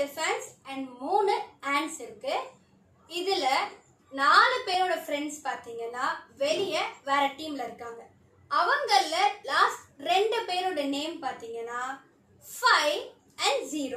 elephants and மூணு ants இருக்கு இதுல நாலு பேரோட ஃப்ரெண்ட்ஸ் பாத்தீங்கன்னா வெளியே வேற டீம்ல இருக்காங்க அவங்கள லாஸ்ட் ரெண்டு பேரோட நேம் பாத்தீங்கன்னா five and zero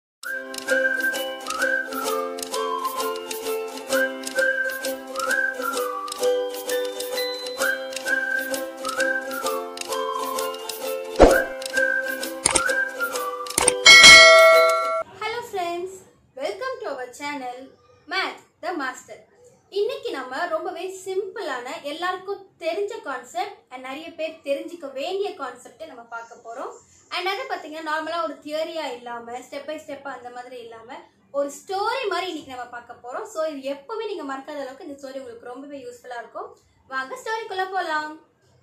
hello friends welcome to our channel math the master இன்னைக்கு நம்ம ரொம்பவே சிம்பிளான எல்லாருக்கும் தெரிஞ்ச கான்செப்ட் அண்ட் நிறைய பேர் தெரிஞ்சுக்க வேண்டிய கான்செப்டை நம்ம பார்க்க போகிறோம் அண்ட் அதை பார்த்தீங்கன்னா நார்மலாக ஒரு தியரியாக இல்லாமல் ஸ்டெப் பை ஸ்டெப்பாக அந்த மாதிரி இல்லாமல் ஒரு ஸ்டோரி மாதிரி இன்னைக்கு நம்ம பார்க்க போகிறோம் ஸோ இது எப்பவுமே நீங்கள் மறக்காத அளவுக்கு இந்த ஸ்டோரி உங்களுக்கு ரொம்பவே யூஸ்ஃபுல்லாக இருக்கும் வாங்க ஸ்டோரிக்குள்ளே போகலாம்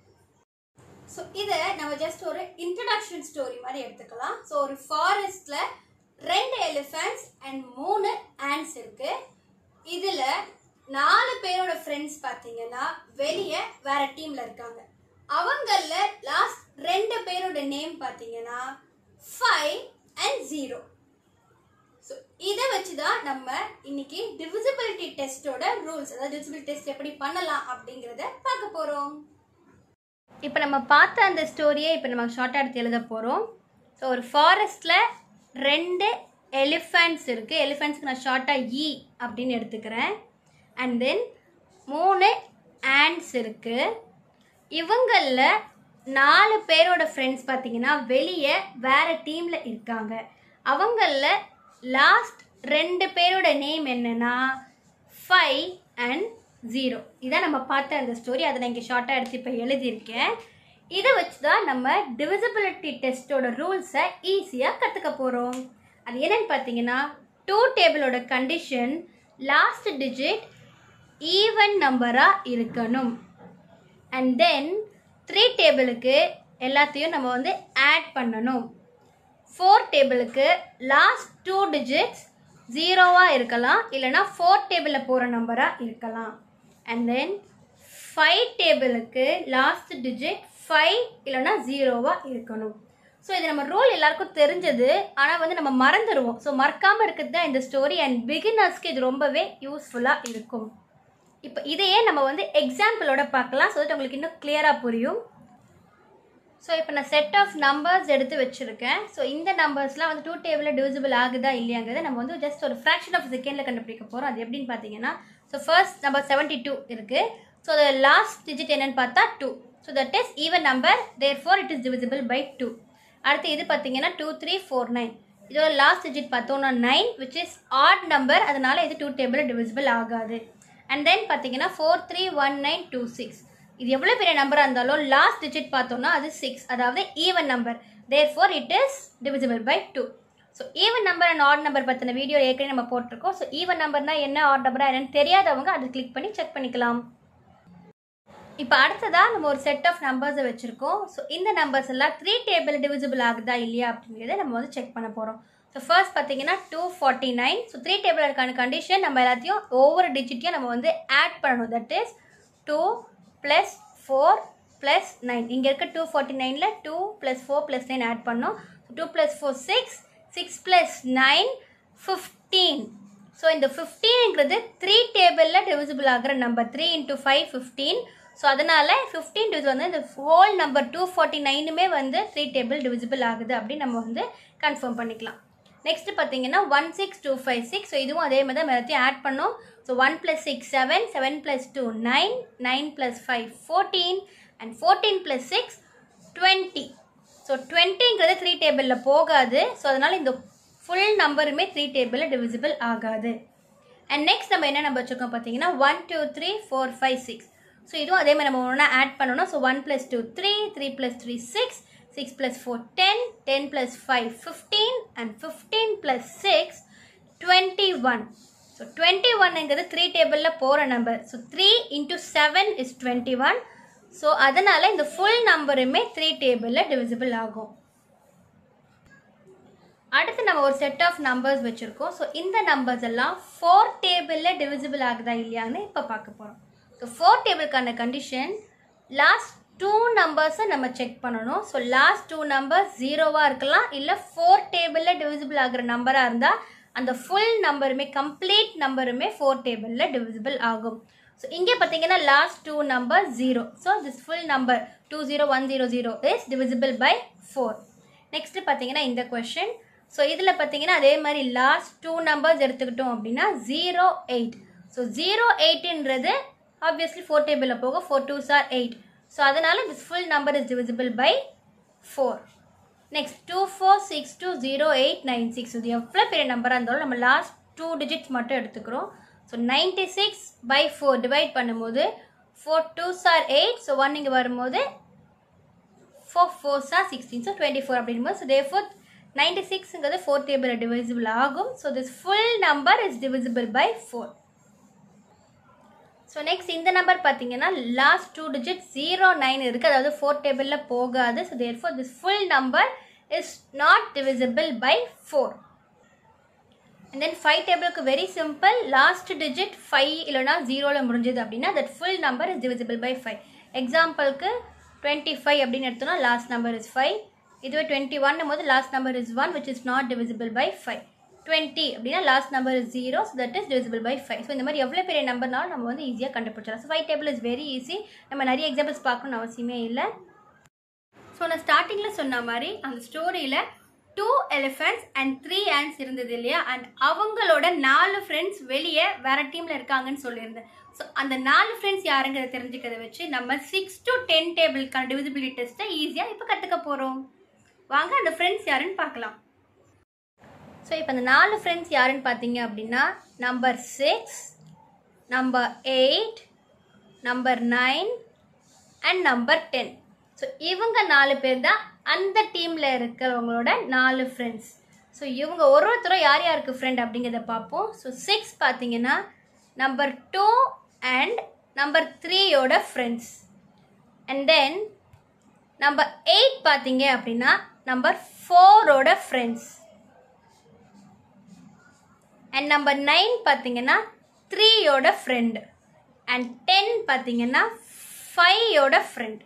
ஸோ இதை நம்ம ஜஸ்ட் ஒரு இன்ட்ரடக்ஷன் ஸ்டோரி மாதிரி எடுத்துக்கலாம் ஸோ ஒரு ஃபாரஸ்ட்ல ரெண்டு எலிஃபண்ட்ஸ் அண்ட் மூணு ஆண்ட்ஸ் இருக்கு இதுல நாலு பேரோட ஃப்ரெண்ட்ஸ் பார்த்தீங்கன்னா வெளியே வேற டீம்ல இருக்காங்க அவங்கள லாஸ்ட் ரெண்டு பேரோட நேம் பார்த்தீங்கன்னா ஃபைவ் அண்ட் ஜீரோ ஸோ இதை வச்சு தான் நம்ம இன்னைக்கு டிவிசிபிலிட்டி டெஸ்டோட ரூல்ஸ் அதாவது டிவிசிபிலிட்டி டெஸ்ட் எப்படி பண்ணலாம் அப்படிங்கிறத பார்க்க போகிறோம் இப்போ நம்ம பார்த்த அந்த ஸ்டோரியை இப்போ நம்ம ஷார்ட்டாக எடுத்து எழுத போகிறோம் ஸோ ஒரு ஃபாரஸ்ட்டில் ரெண்டு எலிஃபண்ட்ஸ் இருக்குது எலிஃபண்ட்ஸ்க்கு நான் ஷார்ட்டாக இ அப்படின்னு எடுத்துக்கிறேன் அண்ட் தென் மூணு ஆண்ட்ஸ் இருக்குது இவங்களில் நாலு பேரோட ஃப்ரெண்ட்ஸ் பார்த்தீங்கன்னா வெளியே வேறு டீமில் இருக்காங்க அவங்களில் லாஸ்ட் ரெண்டு பேரோட நேம் என்னன்னா ஃபைவ் அண்ட் ஜீரோ இதான் நம்ம பார்த்த அந்த ஸ்டோரி அதை நான் இங்கே ஷார்ட்டாக எடுத்து இப்போ எழுதியிருக்கேன் இதை வச்சு தான் நம்ம டிவிசிபிலிட்டி டெஸ்ட்டோட ரூல்ஸை ஈஸியாக கற்றுக்க போகிறோம் அது என்னன்னு பார்த்தீங்கன்னா டூ டேபிளோட கண்டிஷன் லாஸ்ட் டிஜிட் ஈவன் நம்பராக இருக்கணும் அண்ட் தென் த்ரீ டேபிளுக்கு எல்லாத்தையும் நம்ம வந்து ஆட் பண்ணணும் ஃபோர் டேபிளுக்கு லாஸ்ட் டூ டிஜிட்ஸ் ஜீரோவாக இருக்கலாம் இல்லைனா ஃபோர் டேபிளில் போகிற நம்பராக இருக்கலாம் அண்ட் தென் ஃபைவ் டேபிளுக்கு லாஸ்ட் டிஜிட் ஃபைவ் இல்லைனா ஜீரோவாக இருக்கணும் ஸோ இது நம்ம ரூல் எல்லாருக்கும் தெரிஞ்சது ஆனால் வந்து நம்ம மறந்துடுவோம் ஸோ மறக்காமல் இருக்கிறது தான் இந்த ஸ்டோரி அண்ட் பிகினர்ஸ்க்கு இது ரொம்பவே யூஸ்ஃபுல்லாக இருக்கும் இப்போ இதையே நம்ம வந்து எக்ஸாம்பிளோட பார்க்கலாம் ஸோ தட் உங்களுக்கு இன்னும் கிளியராக புரியும் ஸோ இப்போ நான் செட் ஆஃப் நம்பர்ஸ் எடுத்து வச்சுருக்கேன் ஸோ இந்த நம்பர்ஸ்லாம் வந்து டூ டேபிளில் டிவிசிபிள் ஆகுதா இல்லையாங்கிறத நம்ம வந்து ஜஸ்ட் ஒரு ஃப்ராக்ஷன் ஆஃப் செகண்டில் கண்டுபிடிக்க போகிறோம் அது எப்படின்னு பார்த்தீங்கன்னா so first number seventy two இருக்குது ஸோ அது லாஸ்ட் டிஜிட் என்னன்னு பார்த்தா two so that is even number therefore it is divisible by two அடுத்து இது பார்த்தீங்கன்னா டூ த்ரீ ஃபோர் நைன் இதோட லாஸ்ட் டிஜிட் பார்த்தோம்னா nine which is odd number அதனால இது டூ டேபிளில் டிவிசிபிள் ஆகாது அண்ட் தென் பார்த்தீங்கன்னா four three one nine two six இது எவ்வளோ பெரிய நம்பராக இருந்தாலும் லாஸ்ட் டிஜிட் பார்த்தோம்னா அது சிக்ஸ் அதாவது even number therefore it is divisible by two so even number and odd number பற்றின வீடியோ ஏற்கனவே நம்ம போட்டிருக்கோம் ஸோ ஈவன் நம்பர்னா என்ன ஆட் நம்பரா என்னன்னு தெரியாதவங்க அதை கிளிக் பண்ணி செக் பண்ணிக்கலாம் இப்போ அடுத்ததாக நம்ம ஒரு செட் ஆஃப் நம்பர்ஸை வச்சுருக்கோம் ஸோ இந்த நம்பர்ஸ் எல்லாம் த்ரீ டேபிள் டிவிசிபிள் ஆகுதா இல்லையா அப்படிங்கிறத நம்ம வந்து செக் பண்ண போகிறோம் ஸோ ஃபர்ஸ்ட் பார்த்தீங்கன்னா two forty nine so three table இருக்கான கண்டிஷன் நம்ம எல்லாத்தையும் ஒவ்வொரு டிஜிட்டையும் நம்ம வந்து ஆட் பண்ணணும் that is two plus four plus nine இங்கே இருக்க டூ ஃபார்ட்டி நைனில் two plus four plus nine add பண்ணோம் two plus four six six plus nine fifteen so இந்த ஃபிஃப்டீன்ங்கிறது த்ரீ டேபிளில் டிவிசிபிள் ஆகிற number three into five fifteen so அதனால் fifteen டிவிஸ் வந்து இந்த ஹோல் நம்பர் டூ ஃபார்ட்டி நைனுமே வந்து த்ரீ டேபிள் டிவிசிபிள் ஆகுது அப்படின்னு நம்ம வந்து கன்ஃபார்ம் பண்ணிக்கலாம் நெக்ஸ்ட் பார்த்தீங்கன்னா one six two five six so இதுவும் அதே மாதிரி தான் எல்லாத்தையும் ஆட் பண்ணோம் so one plus six seven seven plus two nine nine plus five fourteen and fourteen plus six twenty so டுவெண்ட்டிங்கிறது த்ரீ டேபிளில் போகாது ஸோ அதனால் இந்த ஃபுல் நம்பருமே த்ரீ டேபிளில் டிவிசிபிள் ஆகாது அண்ட் நெக்ஸ்ட் நம்ம என்ன நம்பர் வச்சுருக்கோம் பார்த்தீங்கன்னா one two three four five six so இதுவும் அதே மாதிரி நம்ம ஒன்றா ஆட் பண்ணணும் so one plus two three three plus three six six plus four ten ten plus five fifteen and fifteen plus six twenty one so twenty ஒன்னுங்கிறது three டேபிளில் போகிற number so three into seven is twenty one so அதனால் இந்த full நம்பருமே three டேபிளில் divisible ஆகும் அடுத்து நம்ம ஒரு செட் ஆஃப் நம்பர்ஸ் வச்சுருக்கோம் ஸோ இந்த நம்பர்ஸ் எல்லாம் ஃபோர் டேபிளில் டிவிசிபிள் ஆகுதா இல்லையான்னு இப்போ பார்க்க போகிறோம் ஸோ ஃபோர் டேபிளுக்கான கண்டிஷன் லாஸ்ட் டூ நம்பர்ஸை நம்ம செக் பண்ணணும் ஸோ லாஸ்ட் டூ நம்பர்ஸ் ஜீரோவாக இருக்கலாம் இல்லை ஃபோர் டேபிளில் டிவிசிபிள் ஆகிற நம்பராக இருந்தால் அந்த ஃபுல் நம்பருமே கம்ப்ளீட் நம்பருமே ஃபோர் டேபிளில் டிவிசிபிள் ஆகும் ஸோ இங்கே பார்த்தீங்கன்னா last two number zero so this full number two zero one zero zero is divisible by four next பார்த்தீங்கன்னா இந்த கொஷின் ஸோ இதில் பார்த்தீங்கன்னா அதே மாதிரி லாஸ்ட் டூ நம்பர்ஸ் எடுத்துக்கிட்டோம் அப்படின்னா ஜீரோ எயிட் ஸோ ஜீரோ எயிட்டுன்றது ஆப்வியஸ்லி ஃபோர் டேபிளில் போக ஃபோர் டூ சார் எயிட் ஸோ அதனால் this full number is divisible by four next two four six two zero eight nine six இது எவ்வளோ பெரிய நம்பராக இருந்தாலும் நம்ம லாஸ்ட் டூ டிஜிட்ஸ் மட்டும் எடுத்துக்கிறோம் so ninety six by four divide பண்ணும்போது ஃபோர் டூ சார் எயிட் ஸோ ஒன் இங்கே வரும்போது ஃபோர் ஃபோர் சார் சிக்ஸ்டீன் ஸோ டுவெண்ட்டி ஃபோர் அப்படிங்கும்போது ஸோ தே ஃபோர் நைன்டி சிக்ஸுங்கிறது ஃபோர் டேபிள் டிவிசிபிள் ஆகும் so this full number is divisible by four so next இந்த number பார்த்தீங்கன்னா last two digit zero nine இருக்குது அதாவது ஃபோர் டேபிளில் போகாது so therefore this full number is not divisible by four and then five டேபிளுக்கு very simple last digit five இல்லைனா ஜீரோவில் முடிஞ்சது அப்படின்னா that full number is divisible by five எக்ஸாம்பிளுக்கு டுவெண்ட்டி ஃபைவ் அப்படின்னு எடுத்தோம்னா லாஸ்ட் நம்பர் இஸ் ஃபைவ் இதுவே twenty one போது last number is one which is not divisible by five twenty அப்படின்னா last number is zero so that is divisible by five so இந்த மாதிரி எவ்வளோ பெரிய நம்பர்னாலும் நம்ம வந்து ஈஸியாக கண்டுபிடிச்சிடலாம் so five table is very easy நம்ம நிறைய எக்ஸாம்பிள்ஸ் பார்க்கணும்னு அவசியமே இல்லை ஸோ நான் ஸ்டார்டிங்கில் சொன்ன மாதிரி அந்த ஸ்டோரியில் two elephants and three ants இருந்தது இல்லையா அண்ட் அவங்களோட நாலு ஃப்ரெண்ட்ஸ் வெளியே வேற டீமில் இருக்காங்கன்னு சொல்லியிருந்தேன் ஸோ அந்த நாலு ஃப்ரெண்ட்ஸ் யாருங்கிறத தெரிஞ்சுக்கிறத வச்சு நம்ம சிக்ஸ் டு டென் டேபிளுக்கான டிவிசிபிலிட்டி டெஸ்ட்டை ஈஸியாக இப்போ கற்றுக்க போகிறோம் வாங்க அந்த ஃப்ரெண்ட்ஸ் யாருன்னு பார்க்கலாம் ஸோ இப்போ அந்த நாலு ஃப்ரெண்ட்ஸ் யாருன்னு பார்த்தீங்க அப்படின்னா number six number eight number nine and number ten so இவங்க நாலு பேர் தான் அந்த டீமில் இருக்கிறவங்களோட நாலு ஃப்ரெண்ட்ஸ் ஸோ இவங்க ஒரு ஒருத்தரும் யார் யாருக்கு ஃப்ரெண்ட் அப்படிங்கிறத பார்ப்போம் ஸோ சிக்ஸ் பார்த்தீங்கன்னா நம்பர் டூ அண்ட் நம்பர் த்ரீயோட friends and then number eight பார்த்தீங்க அப்படின்னா நம்பர் ஃபோரோட ஃப்ரெண்ட்ஸ் அண்ட் நம்பர் நைன் பார்த்தீங்கன்னா த்ரீயோட ஃப்ரெண்டு அண்ட் டென் பார்த்தீங்கன்னா ஃபைவோட ஃப்ரெண்ட்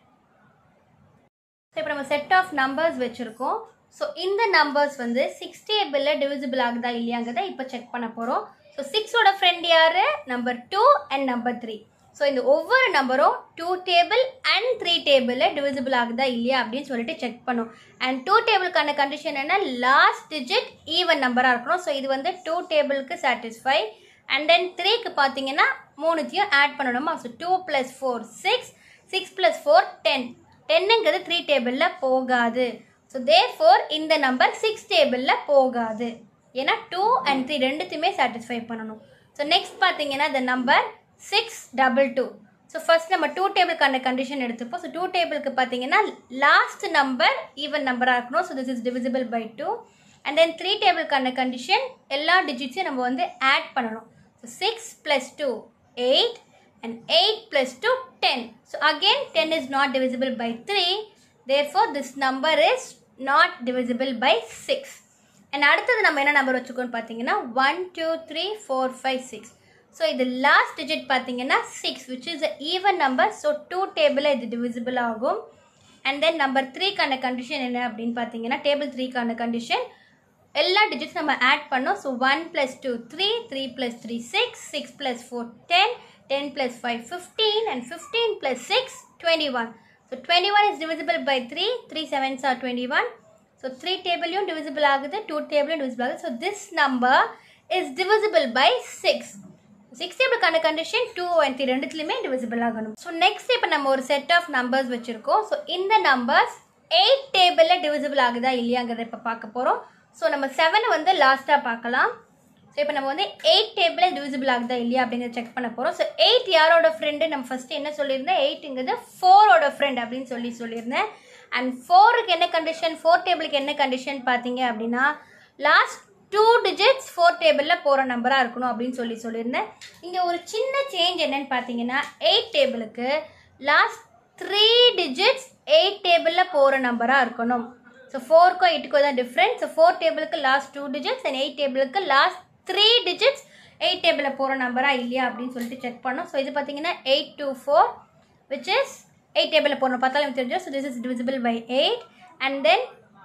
இப்போ நம்ம செட் ஆஃப் நம்பர்ஸ் வச்சுருக்கோம் ஸோ இந்த நம்பர்ஸ் வந்து சிக்ஸ் டேபிளில் டிவிசிபிள் ஆகுதா இல்லையாங்கிறத இப்போ செக் பண்ண போகிறோம் ஸோ சிக்ஸோட ஃப்ரெண்ட் யார் number two and number three so இந்த ஒவ்வொரு நம்பரும் டூ டேபிள் அண்ட் த்ரீ டேபிளில் டிவிசிபிள் ஆகுதா இல்லையா அப்படின்னு சொல்லிட்டு செக் பண்ணும் அண்ட் டூ டேபிளுக்கான கண்டிஷன் என்ன லாஸ்ட் டிஜிட் ஈவன் நம்பராக இருக்கணும் ஸோ இது வந்து டூ டேபிளுக்கு சாட்டிஸ்ஃபை அண்ட் தென் த்ரீக்கு பார்த்தீங்கன்னா மூணுத்தையும் ஆட் பண்ணணுமா so two plus four six six plus four ten டென்னுங்கிறது த்ரீ டேபிளில் போகாது ஸோ தே ஃபோர் இந்த நம்பர் சிக்ஸ் டேபிளில் போகாது ஏன்னா டூ அண்ட் த்ரீ ரெண்டுத்தையுமே சாட்டிஸ்ஃபை பண்ணணும் ஸோ நெக்ஸ்ட் பார்த்தீங்கன்னா இந்த number six double two so first நம்ம டூ டேபிளுக்கான கண்டிஷன் எடுத்துப்போம் ஸோ டூ டேபிளுக்கு பார்த்தீங்கன்னா லாஸ்ட் நம்பர் ஈவன் நம்பராக இருக்கணும் so this is divisible by two and then three டேபிளுக்கான கண்டிஷன் எல்லா டிஜிட்ஸையும் நம்ம வந்து ஆட் பண்ணணும் so six plus two eight and 8 plus 2 10 so again 10 is not divisible by 3 therefore this number is not divisible by 6 and அடுத்தது நம்ம என்ன number வச்சுக்கோன்னு பார்த்தீங்கன்னா one two three four five six so இது லாஸ்ட் டிஜிட் பார்த்தீங்கன்னா six which is a even number so two டேபிளில் இது divisible ஆகும் அண்ட் தென் நம்பர் த்ரீக்கான கண்டிஷன் என்ன அப்படின்னு பார்த்தீங்கன்னா டேபிள் த்ரீக்கான கண்டிஷன் எல்லா டிஜிட்ஸ் நம்ம ஆட் பண்ணோம் so one plus two three three plus three six six plus four ten 10 plus 5 15 and 15 plus 6 21 so 21 is divisible by 3 3 sevens are 21 so 3 table யும் divisible ஆகுது 2 table யும் divisible ஆகுது so this number is divisible by 6 six டேபிளுக்கான condition two and three ரெண்டுத்துலையுமே divisible ஆகணும் so next இப்போ நம்ம ஒரு செட் ஆஃப் நம்பர்ஸ் வச்சுருக்கோம் ஸோ இந்த நம்பர்ஸ் எயிட் டேபிளில் டிவிசிபிள் ஆகுதா இல்லையாங்கிறத இப்போ பார்க்க போகிறோம் ஸோ நம்ம செவனை வந்து லாஸ்ட்டாக பார்க்கலாம் ஸோ இப்போ நம்ம வந்து எயிட் டேபிளில் டிவிசிபிள் ஆகுதா இல்லையா அப்படிங்கிறத செக் பண்ண போகிறோம் ஸோ எயிட் யாரோட ஃப்ரெண்டு நம்ம ஃபஸ்ட்டு என்ன சொல்லியிருந்தேன் எயிட்டுங்கிறது ஃபோரோட ஃப்ரெண்ட் அப்படின்னு சொல்லி சொல்லியிருந்தேன் அண்ட் ஃபோருக்கு என்ன கண்டிஷன் ஃபோர் டேபிளுக்கு என்ன கண்டிஷன் பார்த்தீங்க அப்படின்னா லாஸ்ட் டூ டிஜிட்ஸ் ஃபோர் டேபிளில் போகிற நம்பராக இருக்கணும் அப்படின்னு சொல்லி சொல்லியிருந்தேன் இங்கே ஒரு சின்ன சேஞ்ச் என்னன்னு பார்த்தீங்கன்னா எயிட் டேபிளுக்கு லாஸ்ட் த்ரீ டிஜிட்ஸ் எயிட் டேபிளில் போகிற நம்பராக இருக்கணும் ஸோ ஃபோருக்கும் எயிட்டுக்கும் தான் டிஃப்ரெண்ட் ஸோ ஃபோர் டேபிளுக்கு last two digits and eight டேபிளுக்கு லாஸ்ட் த்ரீ டிஜிட்ஸ் எயிட் டேபிளில் போகிற நம்பரா இல்லையா அப்படின்னு சொல்லிட்டு செக் பண்ணோம் ஸோ இது பார்த்தீங்கன்னா eight two four which is eight டேபிளில் போகணும் பார்த்தாலும் தெரிஞ்சோம் so this is divisible by eight and then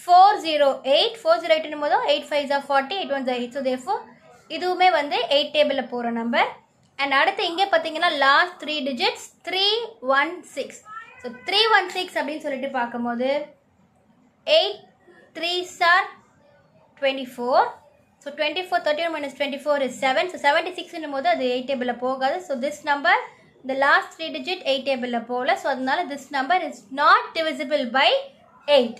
four zero eight four zero எயிட்னும் போதும் எயிட் ஃபைவ் ஜா ஃபார்ட்டி எயிட் ஒன் ஜா எயிட் ஸோ தேஃபோர் இதுவுமே வந்து எயிட் டேபிளில் போகிற நம்பர் அண்ட் அடுத்து இங்கே பார்த்தீங்கன்னா last three digits three one six so three one six அப்படின்னு சொல்லிட்டு பார்க்கும்போது எயிட் த்ரீ சார் twenty four so twenty four thirty one minus twenty four is seven so seventy சிக்ஸ்னும் போது அது எயிட் டேபிளில் போகாது ஸோ திஸ் நம்பர் இந்த லாஸ்ட் த்ரீ டிஜிட் எயிட் டேபிளில் போகல ஸோ அதனால this number is not divisible by eight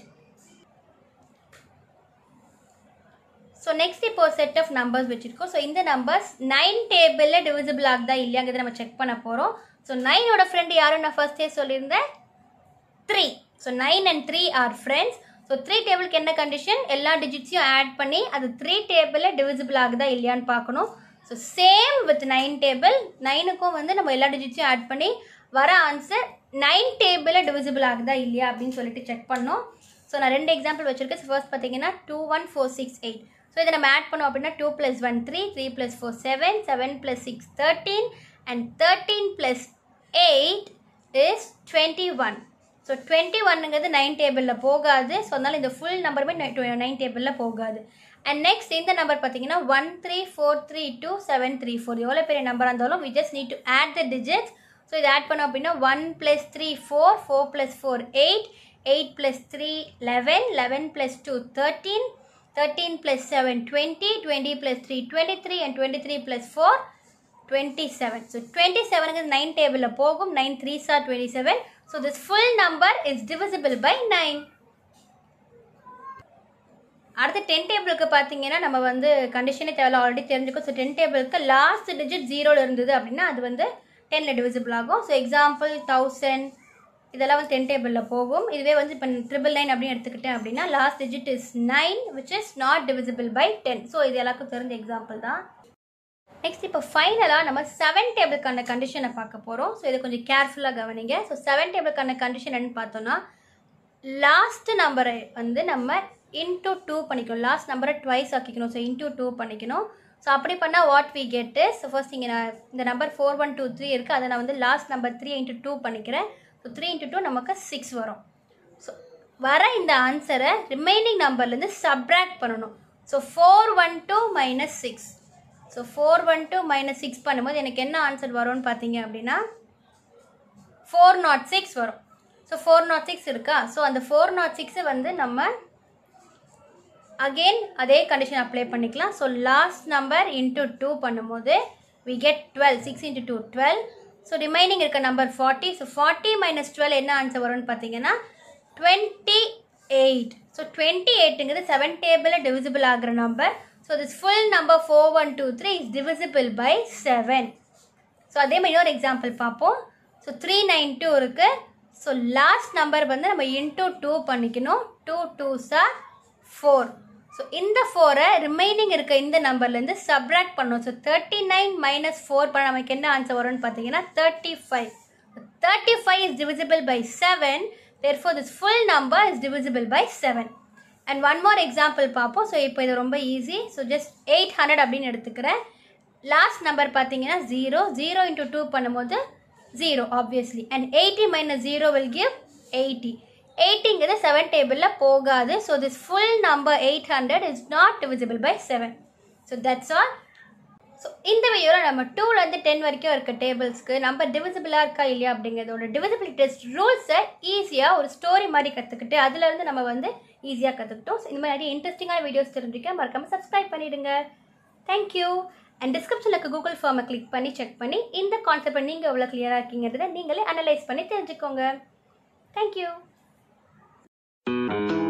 so next இப்போ செட் ஆஃப் நம்பர்ஸ் வச்சுருக்கோம் ஸோ இந்த நம்பர்ஸ் நைன் டேபிளில் டிவிசிபிள் ஆகுதா இல்லையாங்கிறத நம்ம செக் பண்ண போகிறோம் ஸோ நைனோட ஃப்ரெண்டு யாரும் நான் ஃபர்ஸ்டே சொல்லியிருந்தேன் three so nine and three are friends so three டேபிளுக்கு என்ன கண்டிஷன் எல்லா டிஜிட்ஸையும் ஆட் பண்ணி அது த்ரீ டேபிளில் டிவிசிபிள் ஆகுதா இல்லையான்னு பார்க்கணும் so same with nine table நைனுக்கும் வந்து நம்ம எல்லா டிஜிட்ஸையும் ஆட் பண்ணி வர ஆன்சர் நைன் டேபிளில் டிவிசிபிள் ஆகுதா இல்லையா அப்படின்னு சொல்லிட்டு செக் பண்ணோம் ஸோ நான் ரெண்டு எக்ஸாம்பிள் வச்சுருக்கேன் ஸோ ஃபர்ஸ்ட் பார்த்தீங்கன்னா two one four six eight so இதை நம்ம ஆட் பண்ணோம் அப்படின்னா two plus one three three plus four seven seven plus six thirteen and thirteen plus eight is twenty one so twenty ஒன்னுங்கிறது nine டேபிளில் போகாது so அதனால் இந்த ஃபுல் நம்பருமே நைன் டேபிளில் போகாது அண்ட் நெக்ஸ்ட் இந்த நம்பர் பார்த்தீங்கன்னா one three four three two seven three four எவ்வளோ பெரிய நம்பராக இருந்தாலும் we just need to add the digits so இதை ஆட் பண்ணோம் அப்படின்னா one plus three four four plus four eight eight plus three eleven eleven plus two thirteen thirteen plus seven twenty twenty plus three twenty three and twenty three plus four twenty seven so twenty செவனுக்கு nine டேபிளில் போகும் nine three சார் twenty seven so this full number is divisible by nine அடுத்து ten டேபிளுக்கு பார்த்தீங்கன்னா நம்ம வந்து கண்டிஷனே தேவையில்ல ஆல்ரெடி தெரிஞ்சுக்கோ ஸோ டென் டேபிளுக்கு லாஸ்ட் டிஜிட் ஜீரோவில் இருந்தது அப்படின்னா அது வந்து டென்னில் டிவிசிபிள் ஆகும் ஸோ எக்ஸாம்பிள் தௌசண்ட் இதெல்லாம் வந்து டென் டேபிளில் போகும் இதுவே வந்து இப்போ ட்ரிபிள் நைன் அப்படின்னு எடுத்துக்கிட்டேன் அப்படின்னா last digit is nine which is not divisible by ten so இது எல்லாருக்கும் தெரிஞ்ச எக்ஸாம்பிள் தான் நெக்ஸ்ட் இப்போ ஃபைனலாக நம்ம செவன் டேபிளுக்கான கண்டிஷனை பார்க்க போகிறோம் ஸோ இதை கொஞ்சம் கேர்ஃபுல்லாக கவனிங்க ஸோ செவன் டேபிளுக்கான கண்டிஷன் என்னன்னு பார்த்தோன்னா லாஸ்ட் நம்பரை வந்து நம்ம இன்டூ டூ பண்ணிக்கணும் லாஸ்ட் நம்பரை ட்வைஸ் ஆக்கிக்கணும் ஸோ இன்டூ டூ பண்ணிக்கணும் ஸோ அப்படி பண்ணால் what we get so first இங்கே நான் இந்த number four one two three இருக்குது அதை நான் வந்து last number three into two பண்ணிக்கிறேன் ஸோ த்ரீ இன்ட்டு டூ நமக்கு சிக்ஸ் வரும் ஸோ வர இந்த ஆன்சரை ரிமைனிங் நம்பர்லேருந்து சப்ராக்ட் பண்ணணும் so four one two minus six so four one two minus six பண்ணும்போது எனக்கு என்ன ஆன்சர் வரும்னு பார்த்தீங்க அப்படின்னா ஃபோர் நாட் சிக்ஸ் வரும் ஸோ ஃபோர் நாட் சிக்ஸ் இருக்கா ஸோ அந்த ஃபோர் நாட் சிக்ஸை வந்து நம்ம அகெயின் அதே கண்டிஷன் அப்ளை பண்ணிக்கலாம் so last number into two பண்ணும்போது we get twelve six into two twelve so remaining இருக்க number forty so forty minus twelve என்ன ஆன்சர் வரும்னு பார்த்தீங்கன்னா டுவெண்ட்டி எயிட் ஸோ டுவெண்ட்டி எயிட்டுங்கிறது செவன் டேபிளில் டிவிசிபிள் ஆகிற number so this full number four one two three is divisible by seven so அதே மாதிரி இன்னொரு எக்ஸாம்பிள் பார்ப்போம் ஸோ த்ரீ நைன் டூ இருக்குது ஸோ லாஸ்ட் நம்பர் வந்து நம்ம இன்டூ டூ பண்ணிக்கணும் டூ டூ சார் ஃபோர் ஸோ இந்த ஃபோரை ரிமைனிங் இருக்க இந்த நம்பர்லேருந்து சப்ராக்ட் பண்ணணும் so thirty nine minus four பண்ண நமக்கு என்ன ஆன்சர் வரும்னு பார்த்தீங்கன்னா thirty five thirty five is divisible by seven therefore this full number is divisible by seven and one more example பார்ப்போம் ஸோ இப்போ இது ரொம்ப easy so just eight hundred அப்படின்னு எடுத்துக்கிறேன் லாஸ்ட் நம்பர் பார்த்தீங்கன்னா ஜீரோ ஜீரோ இன்ட்டு டூ பண்ணும்போது zero obviously and eighty minus zero will give eighty எயிட்டிங்கிறது seven டேபிளில் போகாது so this full number eight hundred is not divisible by seven so that's all so இந்த வீடியோவில் நம்ம டூலேருந்து ten வரைக்கும் இருக்க டேபிள்ஸ்க்கு நம்ம டிவிசிபிளாக இருக்கா இல்லையா அப்படிங்கிறதோட டிவிசிபிலிட்டி டெஸ்ட் ரூல்ஸை ஈஸியாக ஒரு ஸ்டோரி மாதிரி கற்றுக்கிட்டு அதுலேருந்து நம்ம வந்து ஈஸியாக கற்றுக்கிட்டோம் இந்த மாதிரி நிறைய இன்ட்ரெஸ்டிங்கான வீடியோஸ் தெரிஞ்சுக்க மறக்காமல் சப்ஸ்கிரைப் பண்ணிடுங்க தேங்க்யூ அண்ட் டிஸ்கிரிப்ஷனில் இருக்க கூகுள் ஃபார்மை கிளிக் பண்ணி செக் பண்ணி இந்த கான்செப்டை நீங்கள் எவ்வளோ கிளியராக இருக்கீங்கிறத நீங்களே அனலைஸ் பண்ணி தெரிஞ்சுக்கோங்க தேங்க்யூ